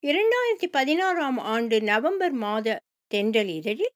இரண்டாயிரத்தி பதினாறாம் ஆண்டு நவம்பர் மாத தென்றல் இதழில்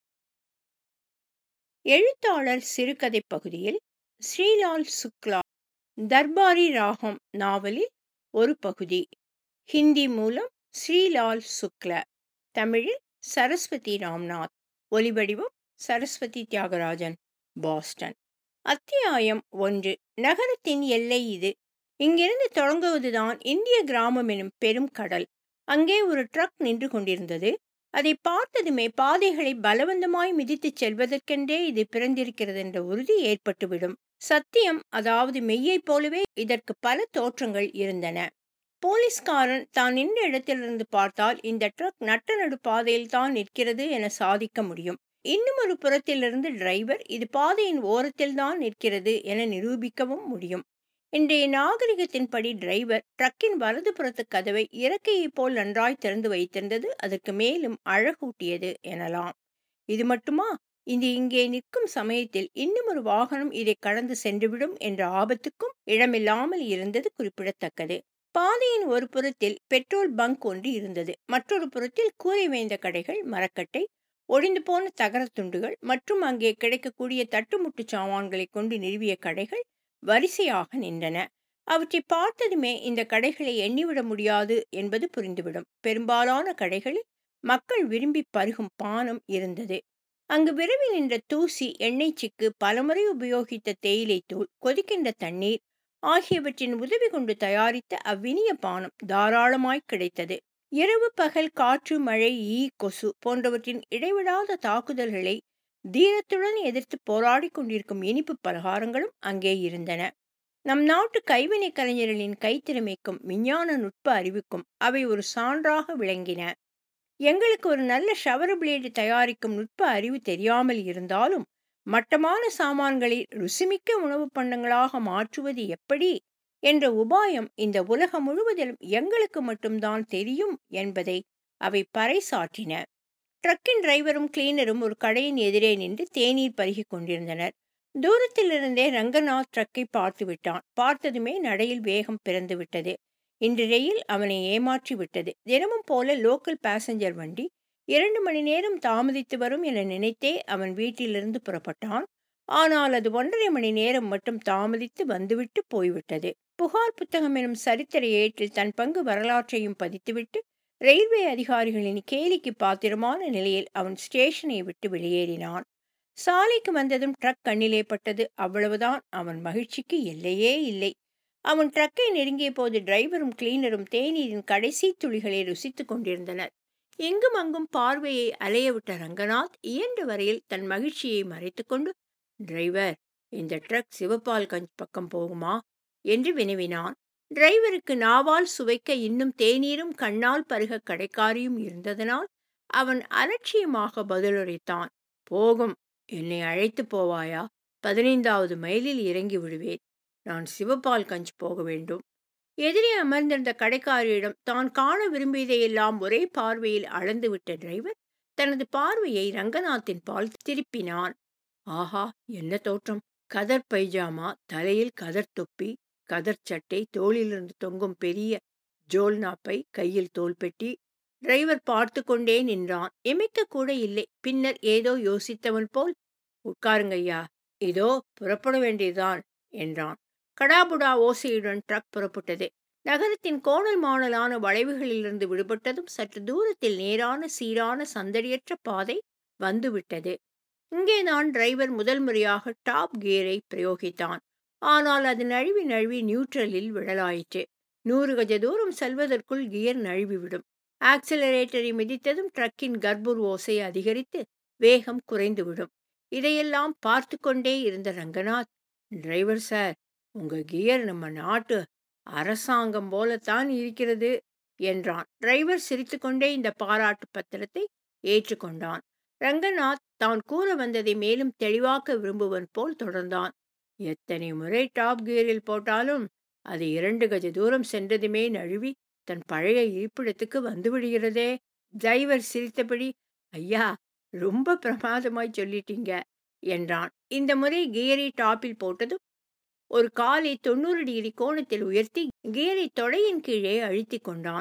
எழுத்தாளர் சிறுகதை பகுதியில் ஸ்ரீலால் சுக்லா தர்பாரி ராகம் நாவலில் ஒரு பகுதி ஹிந்தி மூலம் ஸ்ரீலால் சுக்ல தமிழில் சரஸ்வதி ராம்நாத் ஒலிவடிவம் சரஸ்வதி தியாகராஜன் பாஸ்டன் அத்தியாயம் ஒன்று நகரத்தின் எல்லை இது இங்கிருந்து தொடங்குவதுதான் இந்திய கிராமம் எனும் பெரும் கடல் அங்கே ஒரு ட்ரக் நின்று கொண்டிருந்தது அதை பார்த்ததுமே பாதைகளை பலவந்தமாய் மிதித்துச் செல்வதற்கென்றே இது பிறந்திருக்கிறது என்ற உறுதி ஏற்பட்டுவிடும் சத்தியம் அதாவது மெய்யைப் போலவே இதற்கு பல தோற்றங்கள் இருந்தன போலீஸ்காரன் தான் நின்ற இடத்திலிருந்து பார்த்தால் இந்த ட்ரக் நட்ட நடு பாதையில் தான் நிற்கிறது என சாதிக்க முடியும் இன்னும் ஒரு புறத்திலிருந்து டிரைவர் இது பாதையின் ஓரத்தில் தான் நிற்கிறது என நிரூபிக்கவும் முடியும் இன்றைய நாகரிகத்தின்படி டிரைவர் ட்ரக்கின் வலது புறத்து கதவை இறக்கையைப் போல் நன்றாய் திறந்து வைத்திருந்தது அதற்கு மேலும் அழகூட்டியது எனலாம் இது மட்டுமா இது இங்கே நிற்கும் சமயத்தில் இன்னும் ஒரு வாகனம் இதை கடந்து சென்றுவிடும் என்ற ஆபத்துக்கும் இடமில்லாமல் இருந்தது குறிப்பிடத்தக்கது பாதையின் ஒரு புறத்தில் பெட்ரோல் பங்க் ஒன்று இருந்தது மற்றொரு புறத்தில் கூரை வேந்த கடைகள் மரக்கட்டை ஒடிந்து போன தகரத் துண்டுகள் மற்றும் அங்கே கிடைக்கக்கூடிய தட்டுமுட்டு சாமான்களை கொண்டு நிறுவிய கடைகள் வரிசையாக நின்றன அவற்றை பார்த்ததுமே இந்த கடைகளை எண்ணிவிட முடியாது என்பது புரிந்துவிடும் பெரும்பாலான கடைகளில் மக்கள் விரும்பி பருகும் பானம் இருந்தது அங்கு விரவி நின்ற தூசி எண்ணெய் சிக்கு பலமுறை உபயோகித்த தேயிலை தூள் கொதிக்கின்ற தண்ணீர் ஆகியவற்றின் உதவி கொண்டு தயாரித்த அவ்வினிய பானம் தாராளமாய் கிடைத்தது இரவு பகல் காற்று மழை ஈ கொசு போன்றவற்றின் இடைவிடாத தாக்குதல்களை தீரத்துடன் எதிர்த்து போராடி கொண்டிருக்கும் இனிப்பு பலகாரங்களும் அங்கே இருந்தன நம் நாட்டு கைவினை கலைஞர்களின் கைத்திறமைக்கும் விஞ்ஞான நுட்ப அறிவுக்கும் அவை ஒரு சான்றாக விளங்கின எங்களுக்கு ஒரு நல்ல ஷவர் பிளேடு தயாரிக்கும் நுட்ப அறிவு தெரியாமல் இருந்தாலும் மட்டமான சாமான்களை ருசிமிக்க உணவு பண்டங்களாக மாற்றுவது எப்படி என்ற உபாயம் இந்த உலகம் முழுவதிலும் எங்களுக்கு மட்டும்தான் தெரியும் என்பதை அவை பறைசாற்றின ட்ரக்கின் டிரைவரும் கிளீனரும் ஒரு கடையின் எதிரே நின்று தேநீர் பருகி கொண்டிருந்தனர் தூரத்திலிருந்தே ரங்கநாத் ட்ரக்கை பார்த்து விட்டான் பார்த்ததுமே நடையில் வேகம் பிறந்து விட்டது இன்று ரயில் அவனை ஏமாற்றி விட்டது தினமும் போல லோக்கல் பேசஞ்சர் வண்டி இரண்டு மணி நேரம் தாமதித்து வரும் என நினைத்தே அவன் வீட்டிலிருந்து புறப்பட்டான் ஆனால் அது ஒன்றரை மணி நேரம் மட்டும் தாமதித்து வந்துவிட்டு போய்விட்டது புகார் புத்தகம் எனும் சரித்திர ஏட்டில் தன் பங்கு வரலாற்றையும் பதித்துவிட்டு ரயில்வே அதிகாரிகளின் கேலிக்கு பாத்திரமான நிலையில் அவன் ஸ்டேஷனை விட்டு வெளியேறினான் சாலைக்கு வந்ததும் ட்ரக் கண்ணிலே பட்டது அவ்வளவுதான் அவன் மகிழ்ச்சிக்கு எல்லையே இல்லை அவன் ட்ரக்கை நெருங்கிய போது டிரைவரும் கிளீனரும் தேநீரின் கடைசி துளிகளை ருசித்துக் கொண்டிருந்தனர் எங்கும் அங்கும் பார்வையை அலைய விட்ட ரங்கநாத் இயன்ற வரையில் தன் மகிழ்ச்சியை மறைத்துக்கொண்டு டிரைவர் இந்த ட்ரக் சிவபால்கஞ்ச் பக்கம் போகுமா என்று வினவினான் டிரைவருக்கு நாவால் சுவைக்க இன்னும் தேநீரும் கண்ணால் பருக கடைக்காரியும் இருந்ததனால் அவன் அலட்சியமாக பதிலுரைத்தான் போகும் என்னை அழைத்து போவாயா பதினைந்தாவது மைலில் இறங்கி விடுவேன் நான் சிவபால் கஞ்ச் போக வேண்டும் எதிரே அமர்ந்திருந்த கடைக்காரியிடம் தான் காண விரும்பியதையெல்லாம் ஒரே பார்வையில் அளந்துவிட்ட டிரைவர் தனது பார்வையை ரங்கநாத்தின் பால் திருப்பினான் ஆஹா என்ன தோற்றம் கதர் பைஜாமா தலையில் கதர் தொப்பி கதர் சட்டை தோளிலிருந்து தொங்கும் பெரிய ஜோல்னாப்பை கையில் தோள்பெட்டி டிரைவர் பார்த்து கொண்டே நின்றான் இமைக்க கூட இல்லை பின்னர் ஏதோ யோசித்தவன் போல் உட்காருங்க ஐயா இதோ புறப்பட வேண்டியதுதான் என்றான் கடாபுடா ஓசையுடன் ட்ரக் புறப்பட்டது நகரத்தின் கோணல் மாணலான வளைவுகளிலிருந்து விடுபட்டதும் சற்று தூரத்தில் நேரான சீரான சந்தடியற்ற பாதை வந்துவிட்டது இங்கேதான் டிரைவர் முதல் முறையாக டாப் கியரை பிரயோகித்தான் ஆனால் அது நழுவி நழுவி நியூட்ரலில் விழலாயிற்று நூறு கஜ தூரம் செல்வதற்குள் கியர் நழுவிவிடும் ஆக்சிலரேட்டரை மிதித்ததும் ட்ரக்கின் கர்ப்பூர் ஓசை அதிகரித்து வேகம் குறைந்துவிடும் இதையெல்லாம் பார்த்து கொண்டே இருந்த ரங்கநாத் டிரைவர் சார் உங்க கியர் நம்ம நாட்டு அரசாங்கம் போலத்தான் இருக்கிறது என்றான் டிரைவர் சிரித்துக்கொண்டே இந்த பாராட்டு பத்திரத்தை ஏற்றுக்கொண்டான் ரங்கநாத் தான் கூற வந்ததை மேலும் தெளிவாக்க விரும்புவன் போல் தொடர்ந்தான் எத்தனை முறை டாப் கியரில் போட்டாலும் அது இரண்டு கஜ தூரம் சென்றதுமே நழுவி தன் பழைய இருப்பிடத்துக்கு வந்து விடுகிறதே டிரைவர் சிரித்தபடி ஐயா ரொம்ப பிரமாதமாய் சொல்லிட்டீங்க என்றான் இந்த முறை கியரை டாப்பில் போட்டதும் ஒரு காலை தொண்ணூறு டிகிரி கோணத்தில் உயர்த்தி கியரை தொடையின் கீழே அழுத்தி கொண்டான்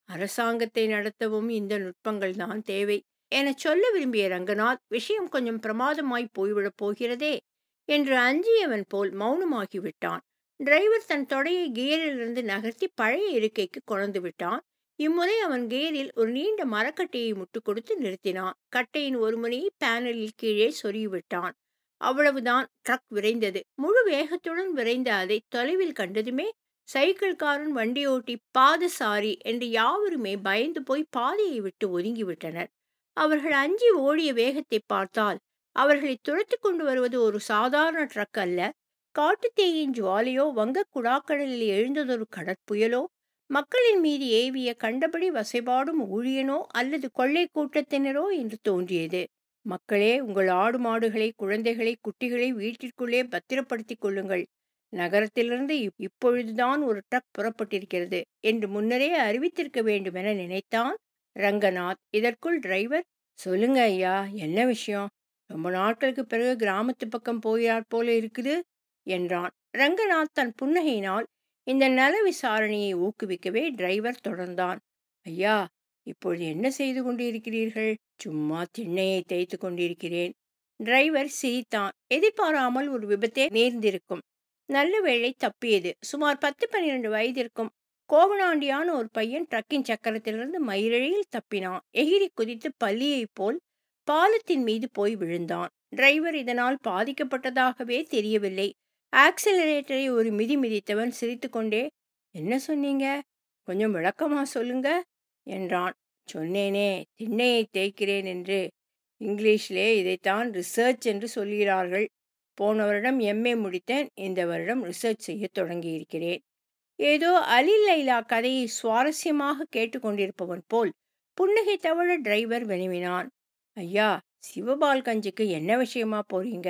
அரசாங்கத்தை நடத்தவும் இந்த நுட்பங்கள் தான் தேவை எனச் சொல்ல விரும்பிய ரங்கநாத் விஷயம் கொஞ்சம் பிரமாதமாய் போய்விடப் போகிறதே என்று அஞ்சியவன் போல் மௌனமாகி விட்டான் டிரைவர் தன் தொடையை கியரிலிருந்து நகர்த்தி பழைய இருக்கைக்கு கொண்டு விட்டான் இம்முறை அவன் கியரில் ஒரு நீண்ட மரக்கட்டையை முட்டு கொடுத்து நிறுத்தினான் கட்டையின் ஒரு முனையை பேனலில் கீழே சொருகிவிட்டான் அவ்வளவுதான் ட்ரக் விரைந்தது முழு வேகத்துடன் விரைந்த அதை தொலைவில் கண்டதுமே சைக்கிள்காரன் வண்டியோட்டி பாதசாரி என்று யாவருமே பயந்து போய் பாதையை விட்டு ஒதுங்கிவிட்டனர் அவர்கள் அஞ்சி ஓடிய வேகத்தை பார்த்தால் அவர்களை துரத்தி கொண்டு வருவது ஒரு சாதாரண ட்ரக் அல்ல காட்டுத்தேயின் ஜுவாலையோ வங்க குடாக்கடலில் எழுந்ததொரு கடற்புயலோ மக்களின் மீது ஏவிய கண்டபடி வசைபாடும் ஊழியனோ அல்லது கொள்ளை கூட்டத்தினரோ என்று தோன்றியது மக்களே உங்கள் ஆடு மாடுகளை குழந்தைகளை குட்டிகளை வீட்டிற்குள்ளே பத்திரப்படுத்திக் கொள்ளுங்கள் நகரத்திலிருந்து இப்பொழுதுதான் ஒரு ட்ரக் புறப்பட்டிருக்கிறது என்று முன்னரே அறிவித்திருக்க வேண்டும் என நினைத்தான் ரங்கநாத் இதற்குள் டிரைவர் சொல்லுங்க ஐயா என்ன விஷயம் ரொம்ப நாட்களுக்கு பிறகு கிராமத்து பக்கம் போகிறார் போல இருக்குது என்றான் ரங்கநாத் தன் புன்னகையினால் இந்த நல விசாரணையை ஊக்குவிக்கவே டிரைவர் தொடர்ந்தான் ஐயா இப்பொழுது என்ன செய்து கொண்டிருக்கிறீர்கள் சும்மா திண்ணையை தேய்த்து கொண்டிருக்கிறேன் டிரைவர் சிரித்தான் எதிர்பாராமல் ஒரு விபத்தே நேர்ந்திருக்கும் நல்ல வேளை தப்பியது சுமார் பத்து பன்னிரண்டு வயதிற்கும் கோவணாண்டியான ஒரு பையன் ட்ரக்கின் சக்கரத்திலிருந்து மயிரழியில் தப்பினான் எகிரி குதித்து பள்ளியைப் போல் பாலத்தின் மீது போய் விழுந்தான் டிரைவர் இதனால் பாதிக்கப்பட்டதாகவே தெரியவில்லை ஆக்சிலரேட்டரை ஒரு மிதி மிதித்தவன் சிரித்துக்கொண்டே என்ன சொன்னீங்க கொஞ்சம் விளக்கமா சொல்லுங்க என்றான் சொன்னேனே திண்ணையை தேய்க்கிறேன் என்று இங்கிலீஷிலே இதைத்தான் ரிசர்ச் என்று சொல்கிறார்கள் போன வருடம் எம்ஏ முடித்தேன் இந்த வருடம் ரிசர்ச் செய்ய தொடங்கியிருக்கிறேன் ஏதோ அலில் லைலா கதையை சுவாரஸ்யமாக கேட்டுக்கொண்டிருப்பவன் போல் புன்னகை தவழ டிரைவர் வினவினான் ஐயா சிவபால்கஞ்சுக்கு என்ன விஷயமா போறீங்க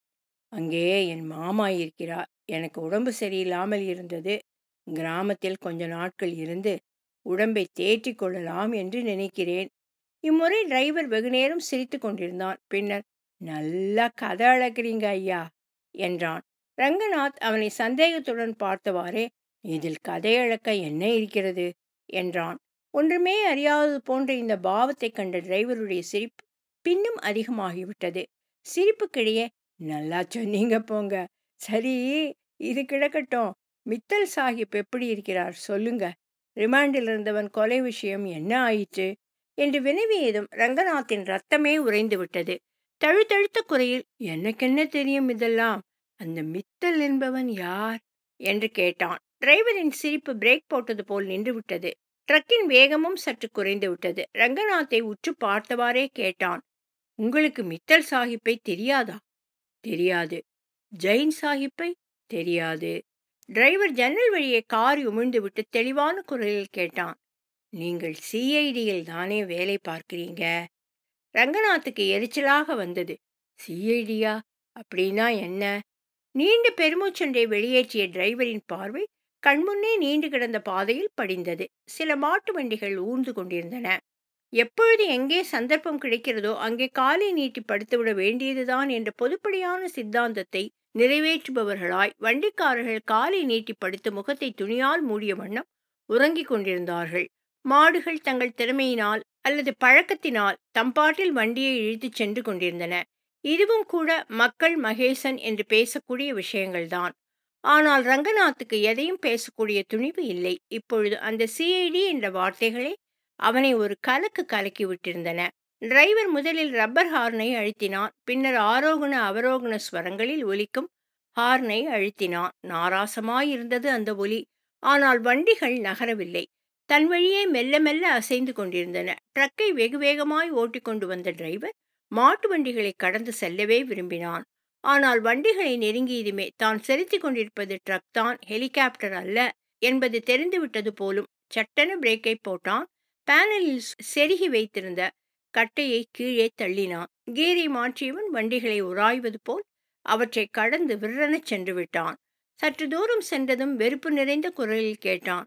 அங்கே என் மாமா இருக்கிறார் எனக்கு உடம்பு சரியில்லாமல் இருந்தது கிராமத்தில் கொஞ்ச நாட்கள் இருந்து உடம்பை தேற்றிக் கொள்ளலாம் என்று நினைக்கிறேன் இம்முறை டிரைவர் வெகுநேரம் சிரித்து கொண்டிருந்தான் பின்னர் நல்லா கதை அழக்கிறீங்க ஐயா என்றான் ரங்கநாத் அவனை சந்தேகத்துடன் பார்த்தவாறே இதில் கதை அழக்க என்ன இருக்கிறது என்றான் ஒன்றுமே அறியாதது போன்ற இந்த பாவத்தை கண்ட டிரைவருடைய சிரிப்பு பின்னும் அதிகமாகிவிட்டது சிரிப்புக்கிடையே நல்லா சொன்னீங்க போங்க சரி இது கிடக்கட்டும் மித்தல் சாஹிப் எப்படி இருக்கிறார் சொல்லுங்க ரிமாண்டில் இருந்தவன் கொலை விஷயம் என்ன ஆயிற்று என்று வினவியதும் ரங்கநாத்தின் ரத்தமே உறைந்து விட்டது தழுத்தழுத்த குறையில் எனக்கென்ன தெரியும் இதெல்லாம் அந்த மித்தல் என்பவன் யார் என்று கேட்டான் டிரைவரின் சிரிப்பு பிரேக் போட்டது போல் நின்று விட்டது ட்ரக்கின் வேகமும் சற்று குறைந்து விட்டது ரங்கநாத்தை உற்று பார்த்தவாறே கேட்டான் உங்களுக்கு மித்தல் சாஹிப்பை தெரியாதா தெரியாது ஜெயின் சாஹிப்பை தெரியாது டிரைவர் ஜன்னல் வழியே கார் உமிழ்ந்து விட்டு தெளிவான குரலில் கேட்டான் நீங்கள் சிஐடியில் தானே வேலை பார்க்கிறீங்க ரங்கநாத்துக்கு எரிச்சலாக வந்தது சிஐடியா அப்படின்னா என்ன நீண்ட பெருமூச்சொன்றை வெளியேற்றிய டிரைவரின் பார்வை கண்முன்னே நீண்டு கிடந்த பாதையில் படிந்தது சில மாட்டு வண்டிகள் ஊர்ந்து கொண்டிருந்தன எப்பொழுது எங்கே சந்தர்ப்பம் கிடைக்கிறதோ அங்கே காலை நீட்டி படுத்துவிட வேண்டியதுதான் என்ற பொதுப்படியான சித்தாந்தத்தை நிறைவேற்றுபவர்களாய் வண்டிக்காரர்கள் காலை நீட்டி படுத்து முகத்தை துணியால் மூடிய வண்ணம் உறங்கிக் கொண்டிருந்தார்கள் மாடுகள் தங்கள் திறமையினால் அல்லது பழக்கத்தினால் தம்பாட்டில் வண்டியை இழுத்துச் சென்று கொண்டிருந்தன இதுவும் கூட மக்கள் மகேசன் என்று பேசக்கூடிய விஷயங்கள்தான் ஆனால் ரங்கநாத்துக்கு எதையும் பேசக்கூடிய துணிவு இல்லை இப்பொழுது அந்த சிஐடி என்ற வார்த்தைகளே அவனை ஒரு கலக்கு கலக்கி விட்டிருந்தன டிரைவர் முதலில் ரப்பர் ஹார்னை அழுத்தினான் பின்னர் ஆரோகண அவரோகண ஸ்வரங்களில் ஒலிக்கும் ஹார்னை அழுத்தினான் நாராசமாயிருந்தது அந்த ஒலி ஆனால் வண்டிகள் நகரவில்லை தன் வழியே மெல்ல மெல்ல அசைந்து கொண்டிருந்தன ட்ரக்கை வெகு வேகமாய் ஓட்டிக்கொண்டு வந்த டிரைவர் மாட்டு வண்டிகளை கடந்து செல்லவே விரும்பினான் ஆனால் வண்டிகளை நெருங்கியதுமே தான் செலுத்தி கொண்டிருப்பது ட்ரக் தான் ஹெலிகாப்டர் அல்ல என்பது தெரிந்துவிட்டது போலும் சட்டென பிரேக்கை போட்டான் பேனலில் செருகி வைத்திருந்த கட்டையை கீழே தள்ளினான் கீரை மாற்றியவன் வண்டிகளை உராய்வது போல் அவற்றை கடந்து விற்றெனச் சென்று விட்டான் சற்று தூரம் சென்றதும் வெறுப்பு நிறைந்த குரலில் கேட்டான்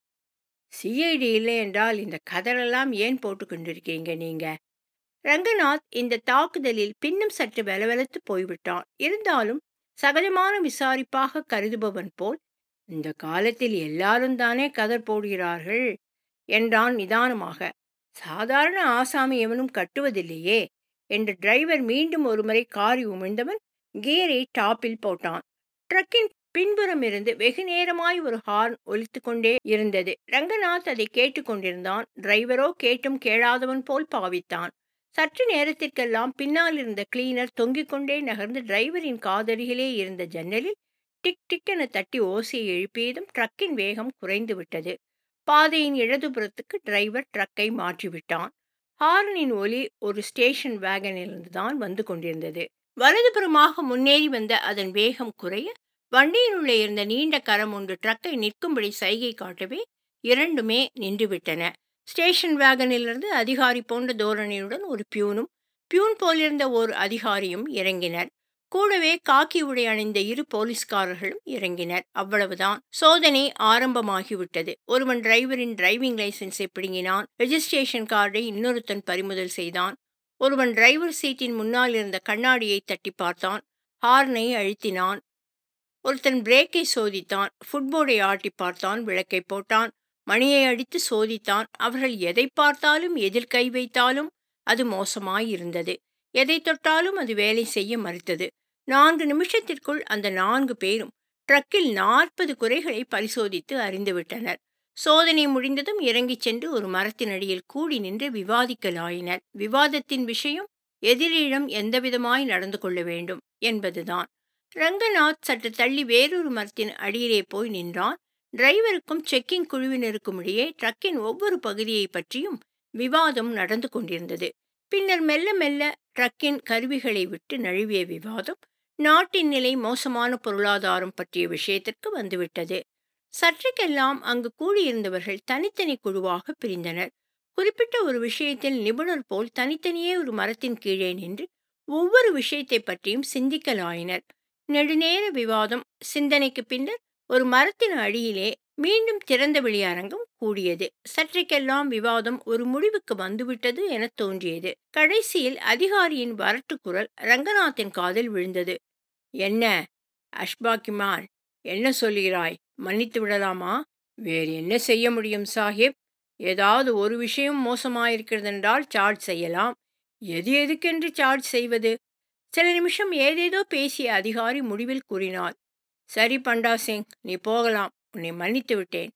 சிஐடி இல்லை என்றால் இந்த கதரெல்லாம் ஏன் போட்டு கொண்டிருக்கீங்க நீங்க ரங்கநாத் இந்த தாக்குதலில் பின்னும் சற்று வெலவெலத்து போய்விட்டான் இருந்தாலும் சகஜமான விசாரிப்பாக கருதுபவன் போல் இந்த காலத்தில் எல்லாரும் தானே கதர் போடுகிறார்கள் என்றான் நிதானமாக சாதாரண ஆசாமி எவனும் கட்டுவதில்லையே என்று டிரைவர் மீண்டும் ஒருமுறை காரி உமிழ்ந்தவன் கியரை டாப்பில் போட்டான் ட்ரக்கின் பின்புறம் இருந்து வெகு நேரமாய் ஒரு ஹார்ன் ஒலித்து கொண்டே இருந்தது ரங்கநாத் அதை கேட்டுக்கொண்டிருந்தான் டிரைவரோ கேட்டும் கேளாதவன் போல் பாவித்தான் சற்று நேரத்திற்கெல்லாம் பின்னால் இருந்த கிளீனர் தொங்கிக் கொண்டே நகர்ந்து டிரைவரின் காதருகிலே இருந்த ஜன்னலில் டிக் டிக் என தட்டி ஓசையை எழுப்பியதும் ட்ரக்கின் வேகம் குறைந்து விட்டது பாதையின் இடதுபுறத்துக்கு டிரைவர் ட்ரக்கை மாற்றிவிட்டான் ஹார்னின் ஒலி ஒரு ஸ்டேஷன் வேகனிலிருந்து தான் வந்து கொண்டிருந்தது வலதுபுறமாக முன்னேறி வந்த அதன் வேகம் குறைய வண்டியினுள்ளே இருந்த நீண்ட கரம் ஒன்று ட்ரக்கை நிற்கும்படி சைகை காட்டவே இரண்டுமே நின்றுவிட்டன ஸ்டேஷன் வேகனிலிருந்து அதிகாரி போன்ற தோரணையுடன் ஒரு பியூனும் பியூன் போலிருந்த ஓர் அதிகாரியும் இறங்கினர் கூடவே காக்கி உடை அணிந்த இரு போலீஸ்காரர்களும் இறங்கினர் அவ்வளவுதான் சோதனை ஆரம்பமாகிவிட்டது ஒருவன் டிரைவரின் டிரைவிங் லைசன்ஸை பிடுங்கினான் ரெஜிஸ்ட்ரேஷன் கார்டை இன்னொருத்தன் பறிமுதல் செய்தான் ஒருவன் டிரைவர் சீட்டின் முன்னால் இருந்த கண்ணாடியை தட்டி பார்த்தான் ஹார்னை அழுத்தினான் ஒருத்தன் பிரேக்கை சோதித்தான் ஃபுட்போர்டை ஆட்டி பார்த்தான் விளக்கை போட்டான் மணியை அடித்து சோதித்தான் அவர்கள் எதை பார்த்தாலும் எதில் கை வைத்தாலும் அது மோசமாயிருந்தது எதை தொட்டாலும் அது வேலை செய்ய மறுத்தது நான்கு நிமிஷத்திற்குள் அந்த நான்கு பேரும் ட்ரக்கில் நாற்பது குறைகளை பரிசோதித்து அறிந்துவிட்டனர் சோதனை முடிந்ததும் இறங்கிச் சென்று ஒரு மரத்தின் அடியில் கூடி நின்று விவாதிக்கலாயினர் விவாதத்தின் விஷயம் எதிரிடம் எந்தவிதமாய் நடந்து கொள்ள வேண்டும் என்பதுதான் ரங்கநாத் சற்று தள்ளி வேறொரு மரத்தின் அடியிலே போய் நின்றான் டிரைவருக்கும் செக்கிங் குழுவினருக்கும் இடையே ட்ரக்கின் ஒவ்வொரு பகுதியை பற்றியும் விவாதம் நடந்து கொண்டிருந்தது பின்னர் மெல்ல மெல்ல ட்ரக்கின் கருவிகளை விட்டு நழுவிய விவாதம் நாட்டின் நிலை மோசமான பொருளாதாரம் பற்றிய விஷயத்திற்கு வந்துவிட்டது சற்றுக்கெல்லாம் அங்கு கூடியிருந்தவர்கள் தனித்தனி குழுவாக பிரிந்தனர் குறிப்பிட்ட ஒரு விஷயத்தில் நிபுணர் போல் தனித்தனியே ஒரு மரத்தின் கீழே நின்று ஒவ்வொரு விஷயத்தை பற்றியும் சிந்திக்கலாயினர் நெடுநேர விவாதம் சிந்தனைக்கு பின்னர் ஒரு மரத்தின் அடியிலே மீண்டும் திறந்த வெளியரங்கம் கூடியது சற்றைக்கெல்லாம் விவாதம் ஒரு முடிவுக்கு வந்துவிட்டது என தோன்றியது கடைசியில் அதிகாரியின் வரட்டு குரல் ரங்கநாத்தின் காதில் விழுந்தது என்ன அஷ்பாக்கிமார் என்ன சொல்கிறாய் மன்னித்து விடலாமா வேறு என்ன செய்ய முடியும் சாஹிப் ஏதாவது ஒரு விஷயம் மோசமாயிருக்கிறதென்றால் சார்ஜ் செய்யலாம் எது எதுக்கென்று சார்ஜ் செய்வது சில நிமிஷம் ஏதேதோ பேசிய அதிகாரி முடிவில் கூறினார் சரி பண்டா சிங் நீ போகலாம் உன்னை மன்னித்து விட்டேன்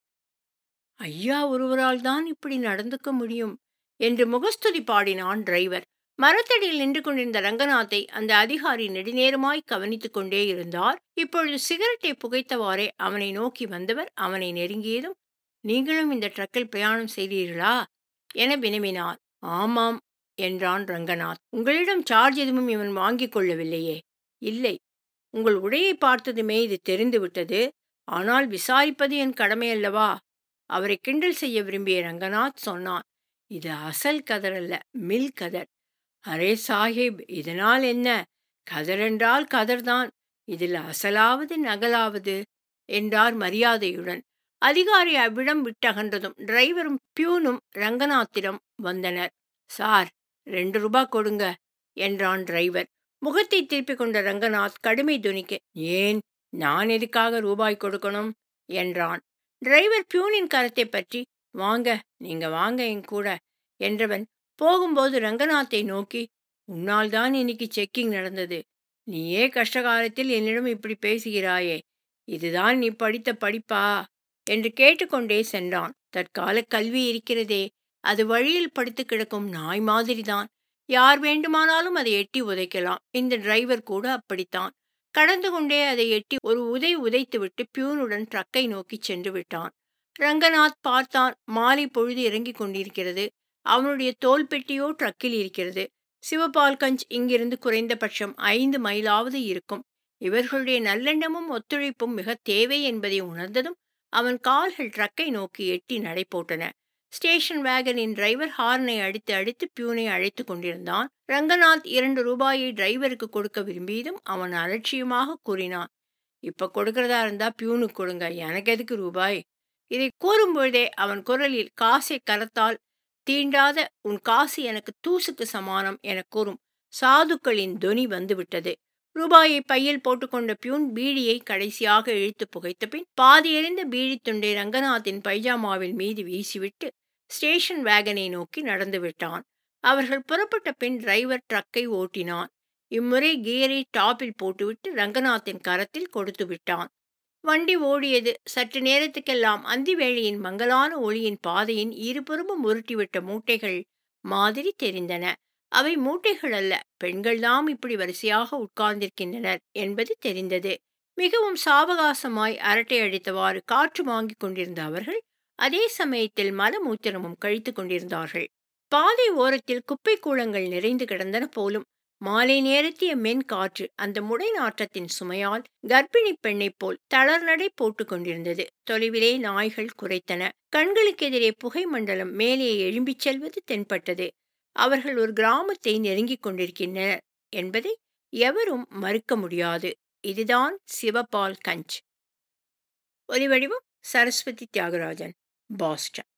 ஐயா ஒருவரால் தான் இப்படி நடந்துக்க முடியும் என்று முகஸ்துதி பாடினான் டிரைவர் மரத்தடியில் நின்று கொண்டிருந்த ரங்கநாத்தை அந்த அதிகாரி நெடுநேரமாய் கவனித்துக் கொண்டே இருந்தார் இப்பொழுது சிகரெட்டை புகைத்தவாறே அவனை நோக்கி வந்தவர் அவனை நெருங்கியதும் நீங்களும் இந்த ட்ரக்கில் பிரயாணம் செய்தீர்களா என வினவினார் ஆமாம் என்றான் ரங்கநாத் உங்களிடம் சார்ஜ் எதுவும் இவன் வாங்கிக் கொள்ளவில்லையே இல்லை உங்கள் உடையை பார்த்ததுமே இது தெரிந்துவிட்டது ஆனால் விசாரிப்பது என் கடமை அல்லவா அவரை கிண்டல் செய்ய விரும்பிய ரங்கநாத் சொன்னான் இது அசல் கதர் அல்ல மில் கதர் அரே சாஹிப் இதனால் என்ன கதர் என்றால் கதர்தான் இதில் அசலாவது நகலாவது என்றார் மரியாதையுடன் அதிகாரி அவ்விடம் விட்டகன்றதும் டிரைவரும் பியூனும் ரங்கநாத்திடம் வந்தனர் சார் ரெண்டு ரூபா கொடுங்க என்றான் டிரைவர் முகத்தை திருப்பிக் கொண்ட ரங்கநாத் கடுமை துணிக்க ஏன் நான் எதுக்காக ரூபாய் கொடுக்கணும் என்றான் டிரைவர் பியூனின் கரத்தை பற்றி வாங்க நீங்க வாங்க என் கூட என்றவன் போகும்போது ரங்கநாத்தை நோக்கி உன்னால் தான் இன்னைக்கு செக்கிங் நடந்தது நீயே கஷ்டகாலத்தில் என்னிடம் இப்படி பேசுகிறாயே இதுதான் நீ படித்த படிப்பா என்று கேட்டுக்கொண்டே சென்றான் தற்கால கல்வி இருக்கிறதே அது வழியில் படுத்து கிடக்கும் நாய் மாதிரிதான் யார் வேண்டுமானாலும் அதை எட்டி உதைக்கலாம் இந்த டிரைவர் கூட அப்படித்தான் கடந்து கொண்டே அதை எட்டி ஒரு உதை உதைத்துவிட்டு பியூனுடன் ட்ரக்கை நோக்கி சென்று விட்டான் ரங்கநாத் பார்த்தான் மாலை பொழுது இறங்கிக் கொண்டிருக்கிறது அவனுடைய தோல் பெட்டியோ ட்ரக்கில் இருக்கிறது சிவபால்கஞ்ச் இங்கிருந்து குறைந்தபட்சம் ஐந்து மைலாவது இருக்கும் இவர்களுடைய நல்லெண்ணமும் ஒத்துழைப்பும் மிக தேவை என்பதை உணர்ந்ததும் அவன் கால்கள் ட்ரக்கை நோக்கி எட்டி நடை போட்டன ஸ்டேஷன் வேகனின் டிரைவர் ஹார்னை அடித்து அடித்து பியூனை அழைத்து கொண்டிருந்தான் ரங்கநாத் இரண்டு ரூபாயை டிரைவருக்கு கொடுக்க விரும்பியதும் அவன் அலட்சியமாக கூறினான் இப்ப கொடுக்கறதா இருந்தா பியூனுக்கு கொடுங்க எனக்கு எதுக்கு ரூபாய் இதை கூறும்பொழுதே அவன் குரலில் காசை கரத்தால் தீண்டாத உன் காசு எனக்கு தூசுக்கு சமானம் என கூறும் சாதுக்களின் தொனி வந்துவிட்டது ரூபாயை பையில் போட்டுக்கொண்ட பியூன் பீடியை கடைசியாக இழுத்து புகைத்த பின் பாதி எறிந்த பீடி துண்டை ரங்கநாத்தின் பைஜாமாவின் மீது வீசிவிட்டு ஸ்டேஷன் வேகனை நோக்கி நடந்து விட்டான் அவர்கள் புறப்பட்ட பின் டிரைவர் ட்ரக்கை ஓட்டினான் இம்முறை கியரை டாப்பில் போட்டுவிட்டு ரங்கநாத்தின் கரத்தில் கொடுத்து விட்டான் வண்டி ஓடியது சற்று நேரத்துக்கெல்லாம் அந்தி வேளையின் மங்கலான ஒளியின் பாதையின் இருபுறமும் உருட்டிவிட்ட மூட்டைகள் மாதிரி தெரிந்தன அவை மூட்டைகள் அல்ல பெண்கள்தாம் இப்படி வரிசையாக உட்கார்ந்திருக்கின்றனர் என்பது தெரிந்தது மிகவும் சாவகாசமாய் அரட்டை அடித்தவாறு காற்று வாங்கிக் கொண்டிருந்த அவர்கள் அதே சமயத்தில் மலமூத்திரமும் கழித்து கொண்டிருந்தார்கள் பாதை ஓரத்தில் குப்பை கூளங்கள் நிறைந்து கிடந்தன போலும் மாலை நேரத்திய மென் காற்று அந்த முடை நாற்றத்தின் சுமையால் கர்ப்பிணி பெண்ணைப் போல் தளர்நடை போட்டு கொண்டிருந்தது தொலைவிலே நாய்கள் குறைத்தன கண்களுக்கெதிரே புகை மண்டலம் மேலே எழும்பிச் செல்வது தென்பட்டது அவர்கள் ஒரு கிராமத்தை நெருங்கிக் கொண்டிருக்கின்றனர் என்பதை எவரும் மறுக்க முடியாது இதுதான் சிவபால் கஞ்ச் ஒலிவடிவம் சரஸ்வதி தியாகராஜன் பாஸ்டன்